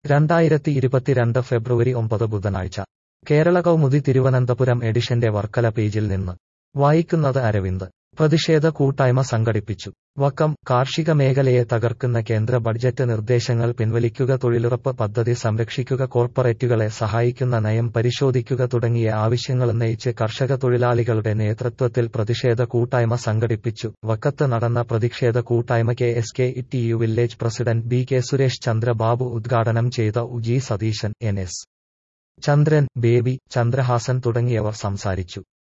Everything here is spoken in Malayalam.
രണ്ടായിരത്തി ഇരുപത്തിരണ്ട് ഫെബ്രുവരി ഒമ്പത് ബുധനാഴ്ച കേരള കൗമുദി തിരുവനന്തപുരം എഡിഷന്റെ വർക്കല പേജിൽ നിന്ന് വായിക്കുന്നത് അരവിന്ദ് പ്രതിഷേധ കൂട്ടായ്മ സംഘടിപ്പിച്ചു വക്കം കാർഷിക മേഖലയെ തകർക്കുന്ന കേന്ദ്ര ബഡ്ജറ്റ് നിർദ്ദേശങ്ങൾ പിൻവലിക്കുക തൊഴിലുറപ്പ് പദ്ധതി സംരക്ഷിക്കുക കോർപ്പറേറ്റുകളെ സഹായിക്കുന്ന നയം പരിശോധിക്കുക തുടങ്ങിയ ആവശ്യങ്ങളുന്നയിച്ച് കർഷക തൊഴിലാളികളുടെ നേതൃത്വത്തിൽ പ്രതിഷേധ കൂട്ടായ്മ സംഘടിപ്പിച്ചു വക്കത്ത് നടന്ന പ്രതിഷേധ കൂട്ടായ്മ K S K T U village president B K Suresh Chandra Babu ഉദ്ഘാടനം ചെയ്ത ഉജി സതീശൻ എൻ എസ് ചന്ദ്രൻ ബേബി ചന്ദ്രഹാസൻ തുടങ്ങിയവർ സംസാരിച്ചു